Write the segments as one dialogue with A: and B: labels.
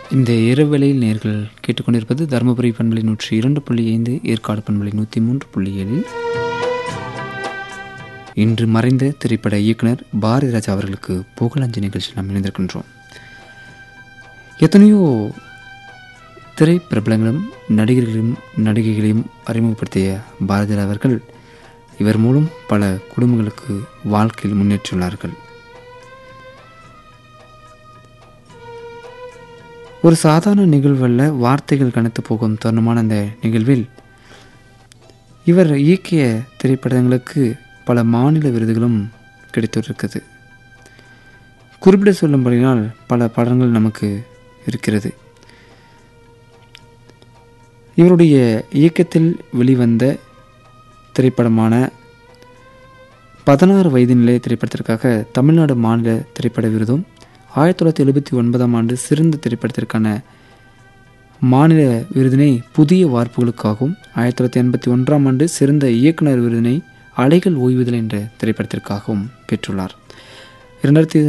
A: இந்த இரவலையில் நேர்கள் கேட்டுக்கொண்டிருப்பது தருமபுரி பண்பலை நூற்றி இரண்டு புள்ளி ஐந்து ஏற்காடு பண்பலை நூற்றி மூன்று புள்ளி ஏழில் இன்று மறைந்த திரைப்பட இயக்குனர் பாரதி ராஜா அவர்களுக்கு புகழஞ்சு நிகழ்ச்சியில் நாம் இணைந்திருக்கின்றோம் எத்தனையோ திரைப்பிரபலங்களும் நடிகர்களையும் நடிகைகளையும் அறிமுகப்படுத்திய பாரதி அவர்கள் இவர் மூலம் பல குடும்பங்களுக்கு வாழ்க்கையில் முன்னேற்றியுள்ளார்கள் ஒரு சாதாரண நிகழ்வல்ல வார்த்தைகள் கனத்து போகும் தருணமான அந்த நிகழ்வில் இவர் இயக்கிய திரைப்படங்களுக்கு பல மாநில விருதுகளும் கிடைத்திருக்கிறது குறிப்பிட சொல்லும்படினால் பல படங்கள் நமக்கு இருக்கிறது இவருடைய இயக்கத்தில் வெளிவந்த திரைப்படமான பதினாறு வயது நிலைய திரைப்படத்திற்காக தமிழ்நாடு மாநில திரைப்பட விருதும் ஆயிரத்தி தொள்ளாயிரத்தி எழுபத்தி ஒன்பதாம் ஆண்டு சிறந்த திரைப்படத்திற்கான மாநில விருதினை புதிய வார்ப்புகளுக்காகவும் ஆயிரத்தி தொள்ளாயிரத்தி எண்பத்தி ஒன்றாம் ஆண்டு சிறந்த இயக்குனர் விருதினை அலைகள் ஓய்வுதல் என்ற திரைப்படத்திற்காகவும் பெற்றுள்ளார் இரண்டாயிரத்தி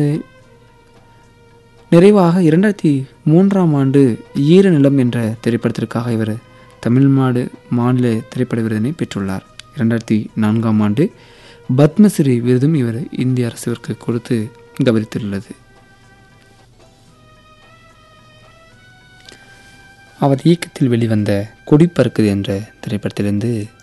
A: நிறைவாக இரண்டாயிரத்தி மூன்றாம் ஆண்டு ஈர நிலம் என்ற திரைப்படத்திற்காக இவர் தமிழ்நாடு மாநில திரைப்பட விருதினை பெற்றுள்ளார் இரண்டாயிரத்தி நான்காம் ஆண்டு பத்மஸ்ரீ விருதும் இவர் இந்திய அரசிற்கு கொடுத்து கவனித்துள்ளது அவர் இயக்கத்தில் வெளிவந்த கொடி பறக்குது என்ற திரைப்படத்திலிருந்து